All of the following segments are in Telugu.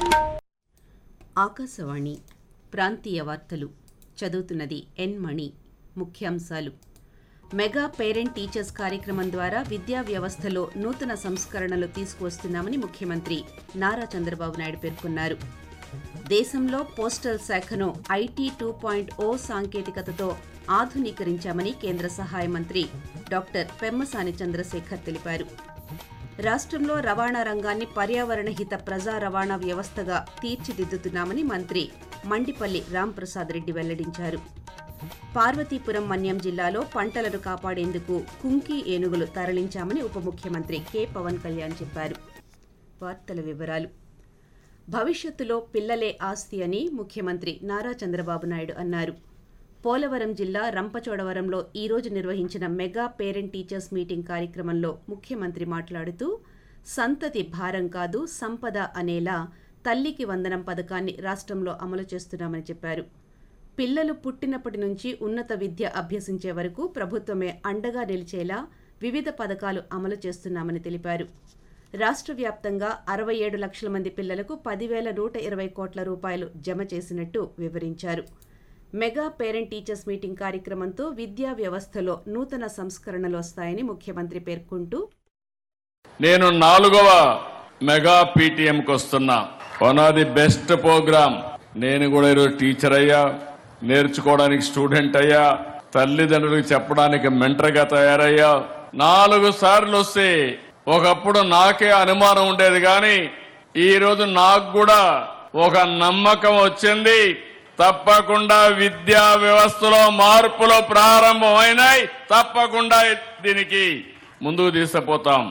ఆకాశవాణి ప్రాంతీయ వార్తలు చదువుతున్నది ఎన్ మణి ముఖ్యాంశాలు మెగా పేరెంట్ టీచర్స్ కార్యక్రమం ద్వారా విద్యా వ్యవస్థలో నూతన సంస్కరణలు తీసుకువస్తున్నామని ముఖ్యమంత్రి నారా చంద్రబాబు నాయుడు పేర్కొన్నారు దేశంలో పోస్టల్ శాఖను ఐటీ టూ పాయింట్ ఓ సాంకేతికతతో ఆధునీకరించామని కేంద్ర సహాయ మంత్రి డాక్టర్ పెమ్మసాని చంద్రశేఖర్ తెలిపారు రాష్ట్రంలో రవాణా రంగాన్ని పర్యావరణ హిత ప్రజా రవాణా వ్యవస్థగా తీర్చిదిద్దుతున్నామని మంత్రి మండిపల్లి రాంప్రసాద్ రెడ్డి వెల్లడించారు పార్వతీపురం మన్యం జిల్లాలో పంటలను కాపాడేందుకు కుంకి ఏనుగులు తరలించామని ఉప ముఖ్యమంత్రి కె పవన్ కళ్యాణ్ చెప్పారు వార్తల వివరాలు భవిష్యత్తులో పిల్లలే ఆస్తి అని ముఖ్యమంత్రి నారా చంద్రబాబు నాయుడు అన్నారు పోలవరం జిల్లా రంపచోడవరంలో ఈ రోజు నిర్వహించిన మెగా పేరెంట్ టీచర్స్ మీటింగ్ కార్యక్రమంలో ముఖ్యమంత్రి మాట్లాడుతూ సంతతి భారం కాదు సంపద అనేలా తల్లికి వందనం పథకాన్ని రాష్ట్రంలో అమలు చేస్తున్నామని చెప్పారు పిల్లలు పుట్టినప్పటి నుంచి ఉన్నత విద్య అభ్యసించే వరకు ప్రభుత్వమే అండగా నిలిచేలా వివిధ పథకాలు అమలు చేస్తున్నామని తెలిపారు రాష్ట్ర వ్యాప్తంగా అరవై ఏడు లక్షల మంది పిల్లలకు పదివేల నూట ఇరవై కోట్ల రూపాయలు జమ చేసినట్టు వివరించారు మెగా పేరెంట్ టీచర్స్ మీటింగ్ కార్యక్రమంతో విద్యా వ్యవస్థలో నూతన సంస్కరణలు వస్తాయని ముఖ్యమంత్రి పేర్కొంటూ నేను నాలుగవ మెగా పీటీఎంకి వస్తున్నా one of the best programme నేను కూడా ఈరోజు టీచర్ అయ్యా నేర్చుకోవడానికి స్టూడెంట్ అయ్యా తల్లిదండ్రులకు చెప్పడానికి మెంటర్గా తయారయ్యా నాలుగు సార్లు వస్తే ఒకప్పుడు నాకే అనుమానం ఉండేది కానీ ఈ రోజు నాకు కూడా ఒక నమ్మకం వచ్చింది తప్పకుండా విద్యా వ్యవస్థలో మార్పులు ప్రారంభమైనాయి తప్పకుండా దీనికి ముందుకు తీసుకుపోతాం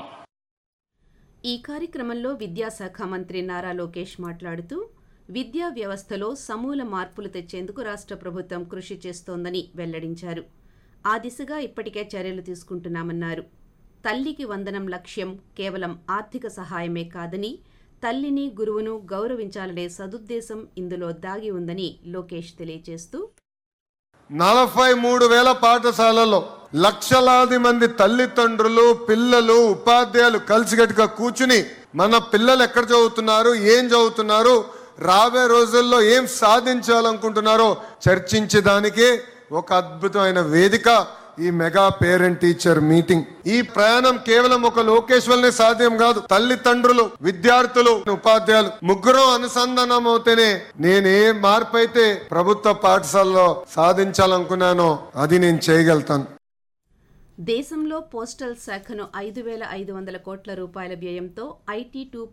ఈ కార్యక్రమంలో విద్యాశాఖ మంత్రి నారా లోకేష్ మాట్లాడుతూ విద్యా వ్యవస్థలో సమూల మార్పులు తెచ్చేందుకు రాష్ట్ర ప్రభుత్వం కృషి చేస్తోందని వెల్లడించారు ఆ దిశగా ఇప్పటికే చర్యలు తీసుకుంటున్నామన్నారు తల్లికి వందనం లక్ష్యం కేవలం ఆర్థిక సహాయమే కాదని తల్లిని గురువును గౌరవించాలనే సదుద్దేశం ఇందులో దాగి ఉందని లోకేష్ తెలియజేస్తూ నలభై మూడు వేల పాఠశాలలో లక్షలాది మంది తల్లిదండ్రులు పిల్లలు ఉపాధ్యాయులు కలిసికట్టుగా కూర్చుని మన పిల్లలు ఎక్కడ చదువుతున్నారు ఏం చదువుతున్నారు రాబోయే రోజుల్లో ఏం సాధించాలనుకుంటున్నారో చర్చించడానికే ఒక అద్భుతమైన వేదిక ఈ మెగా పేరెంట్ టీచర్ మీటింగ్ ఈ ప్రయాణం కేవలం ఒక లోకేష్ వల్లనే సాధ్యం కాదు తల్లిదండ్రులు విద్యార్థులు ఉపాధ్యాయులు ముగ్గురు అనుసంధానం అవుతేనే నేను ఏ మార్పు అయితే ప్రభుత్వ పాఠశాలలో సాధించాలనుకున్నానో అది నేను చేయగలుగుతాను దేశంలో పోస్టల్ శాఖను ఐదు వేల ఐదు వందల కోట్ల రూపాయల వ్యయంతో ఐటీ టూ